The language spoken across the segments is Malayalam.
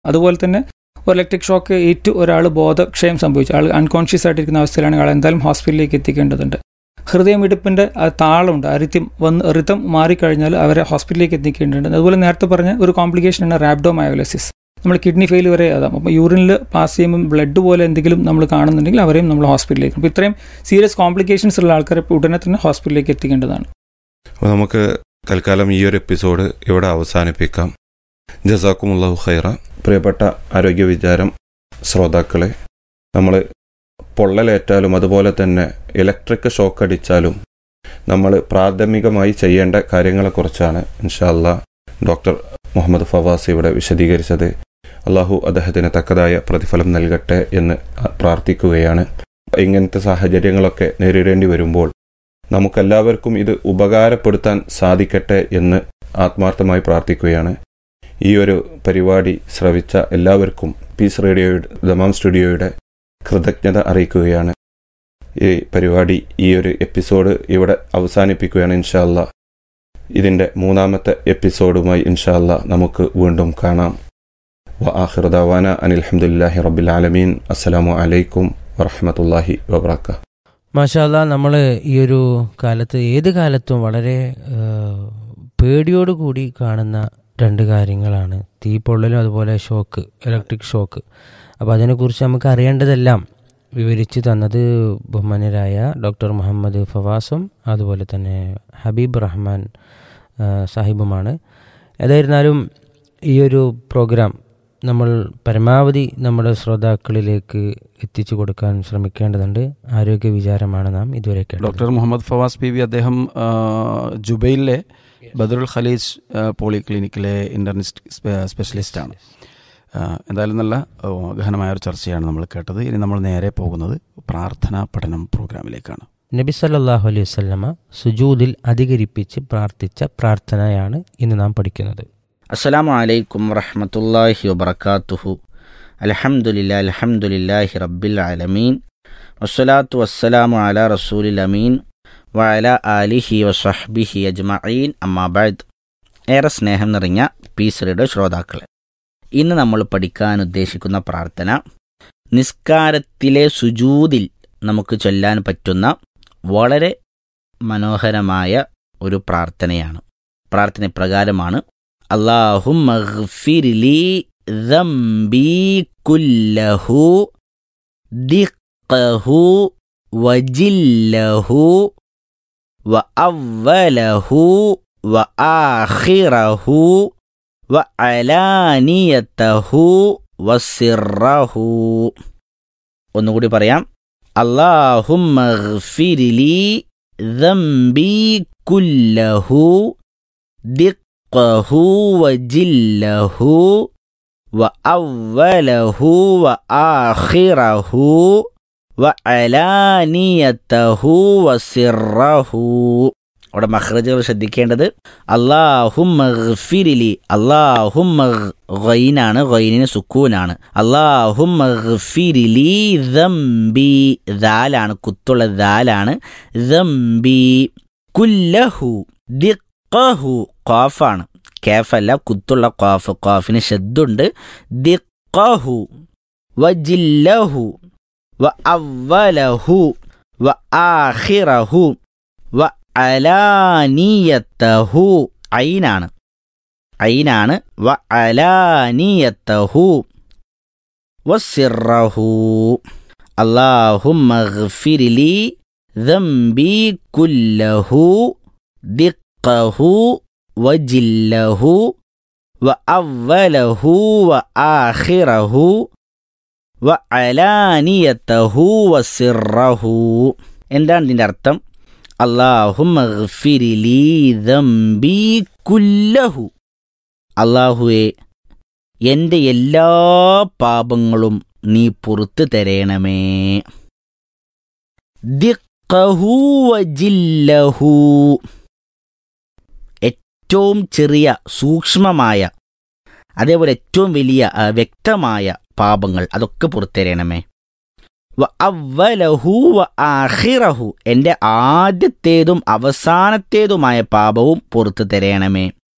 അതുപോലെ തന്നെ ഒരു ഇലക്ട്രിക് ഷോക്ക് ഏറ്റു ഒരാൾ ബോധക്ഷയം സംഭവിച്ചു ആൾ അൺകോൺഷ്യസ് ആയിട്ടിരിക്കുന്ന അവസ്ഥയിലാണെങ്കിൽ ആൾ എന്തായാലും ഹോസ്പിറ്റലിലേക്ക് എത്തിക്കേണ്ടതുണ്ട് ഹൃദയമിടിപ്പിൻ്റെ ആ താളമുണ്ട് അരിത്യം വന്ന് റിതം മാറിക്കഴിഞ്ഞാൽ അവരെ ഹോസ്പിറ്റലിലേക്ക് എത്തിക്കേണ്ടതുണ്ട് അതുപോലെ നേരത്തെ പറഞ്ഞ ഒരു കോംപ്ലിക്കേഷനാണ് റാബ്ഡോമയോലസിസ് നമ്മൾ കിഡ്നി ഫെയിൽ വരെ ആകാം അപ്പോൾ യൂറിനിൽ പാസ് ചെയ്യുമ്പോൾ ബ്ലഡ് പോലെ എന്തെങ്കിലും നമ്മൾ കാണുന്നുണ്ടെങ്കിൽ അവരെയും നമ്മൾ ഹോസ്പിറ്റലിലേക്ക് അപ്പോൾ ഇത്രയും സീരിയസ് കോംപ്ലിക്കേഷൻസ് ഉള്ള ആൾക്കാരെ ഉടനെ തന്നെ ഹോസ്പിറ്റലിലേക്ക് എത്തിക്കേണ്ടതാണ് അപ്പോൾ നമുക്ക് തൽക്കാലം ഈ ഒരു എപ്പിസോഡ് ഇവിടെ അവസാനിപ്പിക്കാം ജസാക്കുമുല്ലാഹു ഖൈറ പ്രിയപ്പെട്ട ആരോഗ്യ വിചാരം ശ്രോതാക്കളെ നമ്മൾ പൊള്ളലേറ്റാലും അതുപോലെ തന്നെ ഇലക്ട്രിക് ഷോക്ക് അടിച്ചാലും നമ്മൾ പ്രാഥമികമായി ചെയ്യേണ്ട കാര്യങ്ങളെക്കുറിച്ചാണ് ഇൻഷാല്ല ഡോക്ടർ മുഹമ്മദ് ഫവാസ് ഇവിടെ വിശദീകരിച്ചത് അള്ളാഹു അദ്ദേഹത്തിന് തക്കതായ പ്രതിഫലം നൽകട്ടെ എന്ന് പ്രാർത്ഥിക്കുകയാണ് ഇങ്ങനത്തെ സാഹചര്യങ്ങളൊക്കെ നേരിടേണ്ടി വരുമ്പോൾ നമുക്കെല്ലാവർക്കും ഇത് ഉപകാരപ്പെടുത്താൻ സാധിക്കട്ടെ എന്ന് ആത്മാർത്ഥമായി പ്രാർത്ഥിക്കുകയാണ് ഈ ഒരു പരിപാടി ശ്രവിച്ച എല്ലാവർക്കും പീസ് റേഡിയോയുടെ ദമാം സ്റ്റുഡിയോയുടെ കൃതജ്ഞത അറിയിക്കുകയാണ് ഈ പരിപാടി ഈ ഒരു എപ്പിസോഡ് ഇവിടെ അവസാനിപ്പിക്കുകയാണ് ഇൻഷാല്ല ഇതിൻ്റെ മൂന്നാമത്തെ എപ്പിസോഡുമായി ഇൻഷാല്ല നമുക്ക് വീണ്ടും കാണാം വ ആഹിർദാവാന അനിൽഹമുല്ലാഹി റബ്ബിൽ ആലമീൻ അസ്സലാമു അലൈക്കും വറഹമത്തല്ലാഹി വബർക്കാത്തു മാഷാല്ല നമ്മൾ ഈ ഒരു കാലത്ത് ഏത് കാലത്തും വളരെ പേടിയോടുകൂടി കാണുന്ന രണ്ട് കാര്യങ്ങളാണ് തീ പൊള്ളലും അതുപോലെ ഷോക്ക് ഇലക്ട്രിക് ഷോക്ക് അപ്പോൾ അതിനെക്കുറിച്ച് നമുക്ക് അറിയേണ്ടതെല്ലാം വിവരിച്ചു തന്നത് ബഹുമാന്യരായ ഡോക്ടർ മുഹമ്മദ് ഫവാസും അതുപോലെ തന്നെ ഹബീബ് റഹ്മാൻ സാഹിബുമാണ് ഏതായിരുന്നാലും ഈ ഒരു പ്രോഗ്രാം നമ്മൾ പരമാവധി നമ്മുടെ ശ്രോതാക്കളിലേക്ക് എത്തിച്ചു കൊടുക്കാൻ ശ്രമിക്കേണ്ടതുണ്ട് ആരോഗ്യ വിചാരമാണ് നാം ഇതുവരെ കേട്ടത് doctor Muhammad Fawaz P V അദ്ദേഹം ജുബൈലിലെ ബദറുൽ ഖലീജ് പോളിക്ലിനിക്കിലെ ഇന്റർനിസ്റ്റ് സ്പെഷ്യലിസ്റ്റാണ് എന്തായാലും നല്ല ഗഹനമായ ഒരു ചർച്ചയാണ് നമ്മൾ കേട്ടത് ഇനി നമ്മൾ നേരെ പോകുന്നത് പ്രാർത്ഥനാ പഠനം പ്രോഗ്രാമിലേക്കാണ് നബി സല്ലാഹു അലൈഹി വല്ലമ സുജൂദിൽ അധികരിപ്പിച്ച് പ്രാർത്ഥിച്ച പ്രാർത്ഥനയാണ് ഇന്ന് നാം പഠിക്കുന്നത് അസ്സലാമു അലൈക്കും വറഹമത്തല്ലാഹി വബർക്കാത്തുഹു അലഹമുല്ല അലഹമുല്ലാഹി റബ്ബിൽ ആലമീൻ വസ്സലാത്തു വസ്സലാമു അല റസൂലിൽ അമീൻ വഅല ആലിഹി വസഹ്ബിഹി അജ്മഈൻ അമ്മാബാദ് ഏറെ സ്നേഹം നിറഞ്ഞ പീസറിയുടെ ശ്രോതാക്കളെ ഇന്ന് നമ്മൾ പഠിക്കാൻ ഉദ്ദേശിക്കുന്ന പ്രാർത്ഥന നിസ്കാരത്തിലെ സുജൂതിൽ നമുക്ക് ചൊല്ലാൻ പറ്റുന്ന വളരെ മനോഹരമായ ഒരു പ്രാർത്ഥനയാണ് പ്രാർത്ഥന പ്രകാരമാണ് അള്ളാഹുലി കുല്ലഹു ദിഖഹു വജില്ലഹു وأوله وآخره وعلانيته وسره ഒന്നുകൂടി പറയാം അള്ളാഹുലി ذنبي كله دقه وجله وأوله وآخره വഅലാനിയത്തഹു വസിറഹു അവിടെ മഹ്റജുകൾ ശ്രദ്ധിക്കേണ്ടത് അള്ളാഹുമഗ്ഫിരിലി അള്ളാഹുമഗ്നാണ് ഗൈനിന് സുക്കൂനാണ് അള്ളാഹുമഗ്ഫിരിലി ദംബി ദാലാണ് കുത്തുള്ള ദാലാണ് ദംബി കുല്ലഹു ദിഖഹു ഖാഫാണ് കേഫല്ല കുത്തുള്ള ഖാഫ് ഖാഫിന് ഷദ്ദുണ്ട് ദിഖഹു വജില്ലഹു وأوله وآخره وعلانيته عينان عينان وعلانيته وسره اللهم اغفر لي ذنبي كله دقه وجله وأوله وآخره വഅലാനിയത്തഹു വസിറഹു എന്താണ് ഇതിൻ്റെ അർത്ഥം അള്ളാഹുമഗ്ഫിരിലി ദംബി കുല്ലഹു അള്ളാഹുവെ എൻ്റെ എല്ലാ പാപങ്ങളും നീ പുറത്തു തരേണമേ ദിഖഹു വജില്ലഹു ഏറ്റവും ചെറിയ സൂക്ഷ്മമായ അതേപോലെ ഏറ്റവും വലിയ വ്യക്തമായ പാപങ്ങൾ അതൊക്കെ പുറത്തരയണമേ വ അവലഹു വ ആഹിറഹു എൻ്റെ ആദ്യത്തേതും അവസാനത്തേതുമായ പാപവും പുറത്തു തരയണമേ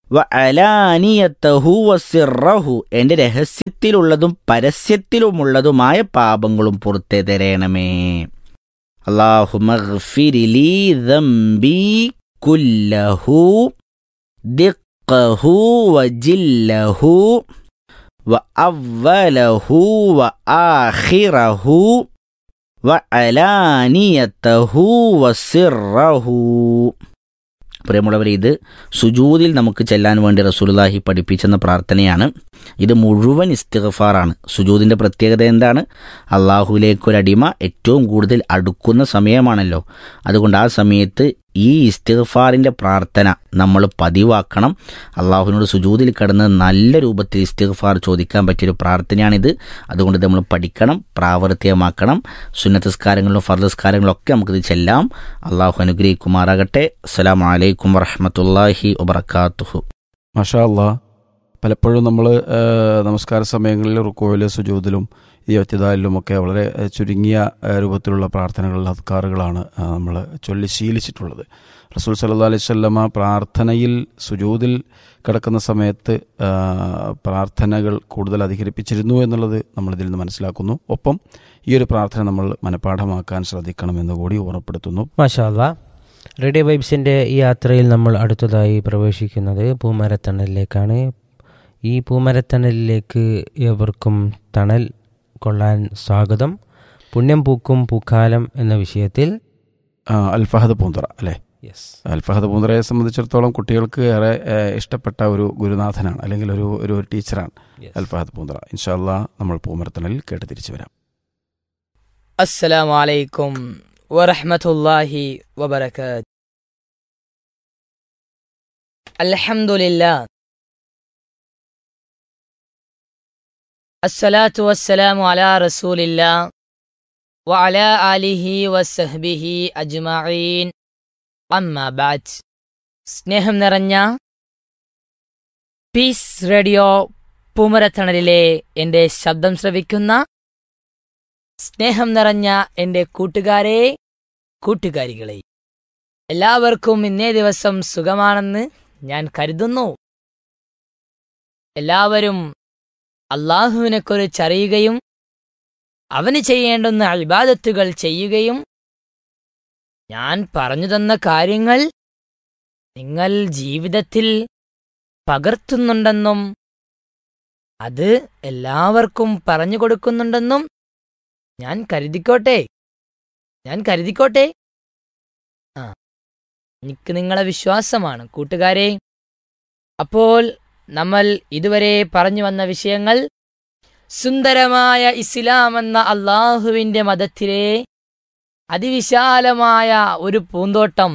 വ അലാനിയത്തഹു വസിറഹു എൻ്റെ രഹസ്യത്തിലുള്ളതും പരസ്യത്തിലുമുള്ളതുമായ പാപങ്ങളും പുറത്തെ തരയണമേ അള്ളാഹുമഗ്ഫിരിലി ദംബി കുല്ലഹു ദിഖഹു വജില്ലഹു വ അവലഹു വ ആഖിറഹു വ അലാനിയത്തഹു വസിറഹു പ്രിയമുള്ളവരെ ഇത് സുജൂദിൽ നമുക്ക് ചെല്ലാൻ വേണ്ടി റസൂലുള്ളാഹി പഠിപ്പിച്ചെന്ന പ്രാർത്ഥനയാണ് ഇത് മുഴുവൻ ഇസ്തിഗ്ഫാറാണ് സുജൂദിൻ്റെ പ്രത്യേകത എന്താണ് അള്ളാഹുലേക്കൊരടിമ ഏറ്റവും കൂടുതൽ അടുക്കുന്ന സമയമാണല്ലോ അതുകൊണ്ട് ആ സമയത്ത് ഈ ഇസ്തിഗ്ഫാറിൻ്റെ പ്രാർത്ഥന നമ്മൾ പതിവാക്കണം അള്ളാഹുവിനോട് സുജൂദിൽ കിടന്ന് നല്ല രൂപത്തിൽ ഇസ്തിഗ്ഫാർ ചോദിക്കാൻ പറ്റിയൊരു പ്രാർത്ഥനയാണിത് അതുകൊണ്ട് ഇത് നമ്മൾ പഠിക്കണം പ്രാവർത്തികമാക്കണം സുന്നത്തസ്കാരങ്ങളിലും ഫർദസ്കാരങ്ങളിലും ഒക്കെ നമുക്കിത് ചെല്ലാം അള്ളാഹു അനുഗ്രഹിക്കുമാറാകട്ടെ അസ്സലാമു അലൈക്കും വറഹ്മത്തുള്ളാഹി വബർക്കാത്തുഹു മാഷാ അല്ലാ പലപ്പോഴും നമ്മൾ നമസ്കാര സമയങ്ങളിൽ റുക്കോയിലും സുജൂദിലും ഈ ഒറ്റതാലിലും ഒക്കെ വളരെ ഏഹ്, ചുരുങ്ങിയ ഏഹ്, രൂപത്തിലുള്ള പ്രാർത്ഥനകൾ അദ്കാറുകളാണ് നമ്മൾ ചൊല്ലി ശീലിച്ചിട്ടുള്ളത് റസൂൽ സല്ലാ അലൈഹി സ്വല്ലമ പ്രാർത്ഥനയിൽ സുജൂദിൽ കിടക്കുന്ന സമയത്ത് ആ, പ്രാർത്ഥനകൾ കൂടുതൽ അധികരിപ്പിച്ചിരുന്നു എന്നുള്ളത് നമ്മൾ ഇതിൽ നിന്ന് മനസ്സിലാക്കുന്നു ഒപ്പം ഈ ഒരു പ്രാർത്ഥന നമ്മൾ മനഃപ്പാഠമാക്കാൻ ശ്രദ്ധിക്കണമെന്ന് കൂടി ഓർമ്മപ്പെടുത്തുന്നു മാഷാല്ല റേഡിയോ വൈബ്സിൻ്റെ ഈ യാത്രയിൽ നമ്മൾ അടുത്തതായി പ്രവേശിക്കുന്നത് പൂമരത്തണലിലേക്കാണ് ഈ പൂമരത്തണലിലേക്ക് ഏവർക്കും തണൽ കൊള്ളാൻ സ്വാഗതം പുണ്യം പൂക്കും പൂക്കാലം എന്ന വിഷയത്തിൽ ആ, അൽഫഹദ് പൂന്തറ അല്ലേ യെസ് അൽഫഹദ് പൂന്തറയെ സംബന്ധിച്ചിടത്തോളം കുട്ടികൾക്ക് ഏറെ ഏഹ്, ഇഷ്ടപ്പെട്ട ഒരു ഗുരുനാഥനാണ് അല്ലെങ്കിൽ ഒരു ഒരു ടീച്ചറാണ് അൽഫഹദ് പൂന്തറ ഇൻഷാല്ലാ നമ്മൾ പൂമരത്തണലിൽ കേട്ട് തിരിച്ചു വരാം السلام عليكم ورحمة الله وبركاته الحمد لله الصلاة والسلام على رسول الله وعلى آله وصحبه أجمعين أما بعد സ്നേഹം നിറഞ്ഞ പീസ് റേഡിയോ പൂമരത്തണലിലെ എൻ്റെ ശബ്ദം ശ്രവിക്കുന്ന സ്നേഹം നിറഞ്ഞ എൻ്റെ കൂട്ടുകാരെ കൂട്ടുകാരികളെ എല്ലാവർക്കും ഇന്നേ ദിവസം സുഖമാണെന്ന് ഞാൻ കരുതുന്നു എല്ലാവരും അള്ളാഹുവിനെക്കുറിച്ചറിയുകയും അവന് ചെയ്യേണ്ടുന്ന അൽബാദത്തുകൾ ചെയ്യുകയും ഞാൻ പറഞ്ഞു തന്ന കാര്യങ്ങൾ നിങ്ങൾ ജീവിതത്തിൽ പകർത്തുന്നുണ്ടെന്നും അത് എല്ലാവർക്കും പറഞ്ഞു കൊടുക്കുന്നുണ്ടെന്നും ഞാൻ കരുതിക്കോട്ടെ ഞാൻ കരുതിക്കോട്ടെ ആ എനിക്ക് നിങ്ങളെ വിശ്വാസമാണ് കൂട്ടുകാരെ അപ്പോൾ നമ്മൾ ഇതുവരെ പറഞ്ഞു വന്ന വിഷയങ്ങൾ സുന്ദരമായ ഇസ്ലാം എന്ന അള്ളാഹുവിൻ്റെ മതത്തിലെ അതിവിശാലമായ ഒരു പൂന്തോട്ടം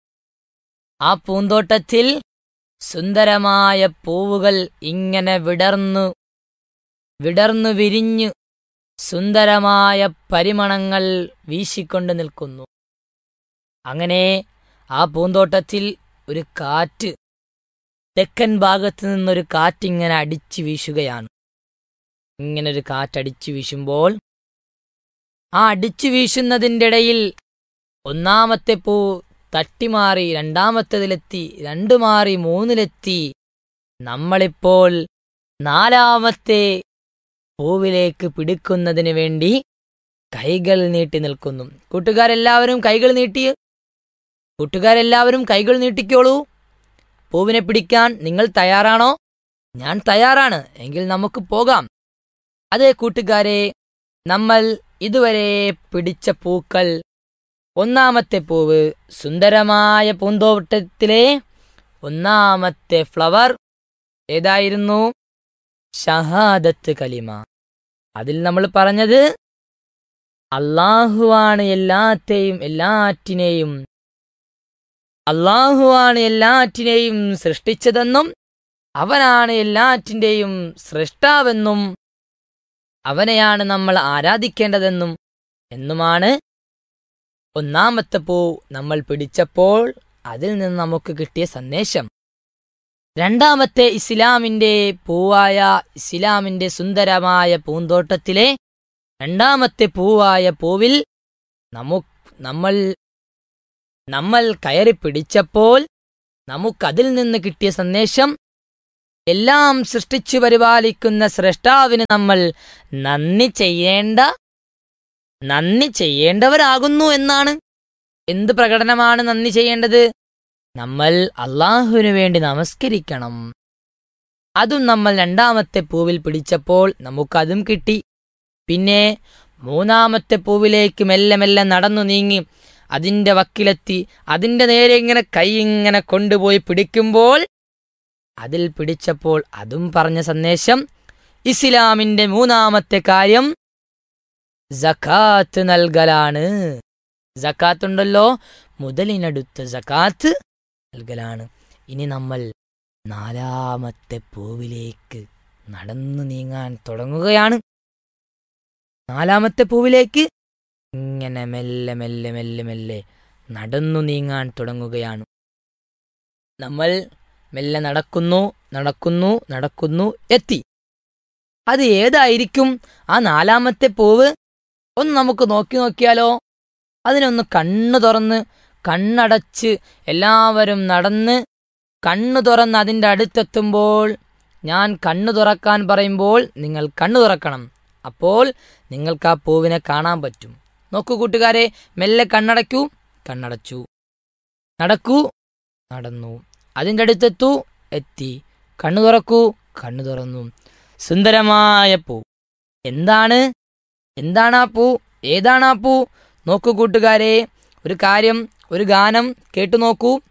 ആ പൂന്തോട്ടത്തിൽ സുന്ദരമായ പൂവുകൾ ഇങ്ങനെ വിടർന്നു വിടർന്നു വിരിഞ്ഞു സുന്ദരമായ പരിമണങ്ങൾ വീശിക്കൊണ്ട് നിൽക്കുന്നു അങ്ങനെ ആ പൂന്തോട്ടത്തിൽ ഒരു കാറ്റ് തെക്കൻ ഭാഗത്ത് നിന്നൊരു കാറ്റിങ്ങനെ അടിച്ചു വീശുകയാണ് ഇങ്ങനെ ഒരു കാറ്റടിച്ചു വീശുമ്പോൾ ആ അടിച്ചു വീശുന്നതിൻ്റെ ഇടയിൽ ഒന്നാമത്തെ പൂ തട്ടിമാറി രണ്ടാമത്തതിലെത്തി രണ്ടു മാറി മൂന്നിലെത്തി നമ്മളിപ്പോൾ നാലാമത്തെ പൂവിലേക്ക് പിടിക്കുന്നതിന് വേണ്ടി കൈകൾ നീട്ടി നിൽക്കുന്നു കൂട്ടുകാരെല്ലാവരും കൈകൾ നീട്ടി കൂട്ടുകാരെല്ലാവരും കൈകൾ നീട്ടിക്കോളൂ പൂവിനെ പിടിക്കാൻ നിങ്ങൾ തയ്യാറാണോ ഞാൻ തയ്യാറാണ് എങ്കിൽ നമുക്ക് പോകാം അതെ കൂട്ടുകാരെ നമ്മൾ ഇതുവരെ പിടിച്ച പൂക്കൾ ഒന്നാമത്തെ പൂവ് സുന്ദരമായ പൂന്തോട്ടത്തിലെ ഒന്നാമത്തെ ഫ്ലവർ ഏതായിരുന്നു ഷഹാദത്ത് കലിമ അതിൽ നമ്മൾ പറഞ്ഞത് അള്ളാഹുവാണ് എല്ലാത്തെയും എല്ലാറ്റിനെയും അള്ളാഹുവാണ് എല്ലാറ്റിനെയും സൃഷ്ടിച്ചതെന്നും അവനാണ് എല്ലാറ്റിൻ്റെയും സൃഷ്ടാവെന്നും അവനെയാണ് നമ്മൾ ആരാധിക്കേണ്ടതെന്നും എന്നുമാണ് ഒന്നാമത്തെ പൂ നമ്മൾ പിടിച്ചപ്പോൾ അതിൽ നിന്ന് നമുക്ക് കിട്ടിയ സന്ദേശം രണ്ടാമത്തെ ഇസ്ലാമിന്റെ പൂവായ ഇസ്ലാമിന്റെ സുന്ദരമായ പൂന്തോട്ടത്തിലെ രണ്ടാമത്തെ പൂവായ പൂവിൽ നമു നമ്മൾ നമ്മൾ കയറി പിടിച്ചപ്പോൾ നമുക്കതിൽ നിന്ന് കിട്ടിയ സന്ദേശം എല്ലാം സൃഷ്ടിച്ചു പരിപാലിക്കുന്ന സ്രഷ്ടാവിന് നമ്മൾ നന്ദി ചെയ്യേണ്ട നന്ദി ചെയ്യേണ്ടവരാകുന്നു എന്നാണ് എന്ത് പ്രകടനമാണ് നന്ദി ചെയ്യേണ്ടത് നമ്മൾ അള്ളാഹുവിനു വേണ്ടി നമസ്കരിക്കണം അതും നമ്മൾ രണ്ടാമത്തെ പൂവിൽ പിടിച്ചപ്പോൾ നമുക്കതും കിട്ടി പിന്നെ മൂന്നാമത്തെ പൂവിലേക്ക് മെല്ലെ മെല്ലെ നടന്നു നീങ്ങി അതിന്റെ വക്കിലെത്തി അതിന്റെ നേരെ ഇങ്ങനെ കൈ ഇങ്ങനെ കൊണ്ടുപോയി പിടിക്കുമ്പോൾ അതിൽ പിടിച്ചപ്പോൾ അതും പറഞ്ഞ സന്ദേശം ഇസ്ലാമിന്റെ മൂന്നാമത്തെ കാര്യം ജക്കാത്ത് നൽകലാണ് ജക്കാത്ത് ഉണ്ടല്ലോ മുതലിനടുത്ത് ജക്കാത്ത് നൽകലാണ് ഇനി നമ്മൾ നാലാമത്തെ പൂവിലേക്ക് നടന്നു നീങ്ങാൻ തുടങ്ങുകയാണ് നാലാമത്തെ പൂവിലേക്ക് ഇങ്ങനെ മെല്ലെ മെല്ലെ മെല്ലെ മെല്ലെ നടന്നു നീങ്ങാൻ തുടങ്ങുകയാണ് നമ്മൾ മെല്ലെ നടക്കുന്നു നടക്കുന്നു നടക്കുന്നു എത്തി അത് ഏതായിരിക്കും ആ നാലാമത്തെ പൂവ് ഒന്ന് നമുക്ക് നോക്കി നോക്കിയാലോ അതിനൊന്ന് കണ്ണു തുറന്ന് കണ്ണടച്ച് എല്ലാവരും നടന്ന് കണ്ണു തുറന്ന് അതിൻ്റെ അടുത്തെത്തുമ്പോൾ ഞാൻ കണ്ണു തുറക്കാൻ പറയുമ്പോൾ നിങ്ങൾ കണ്ണു തുറക്കണം അപ്പോൾ നിങ്ങൾക്ക് ആ പൂവിനെ കാണാൻ പറ്റും നോക്കൂ കൂട്ടുകാരെ മെല്ലെ കണ്ണടയ്ക്കൂ കണ്ണടച്ചു നടക്കൂ നടന്നു അതിൻ്റെ അടുത്തെത്തൂ എത്തി കണ്ണു തുറക്കൂ കണ്ണു തുറന്നു സുന്ദരമായ പൂ എന്താണ് എന്താണ് ആ പൂ ഏതാണ് ആ പൂ നോക്കൂ കൂട്ടുകാരെ ഒരു കാര്യം ഒരു ഗാനം കേട്ടു നോക്കൂ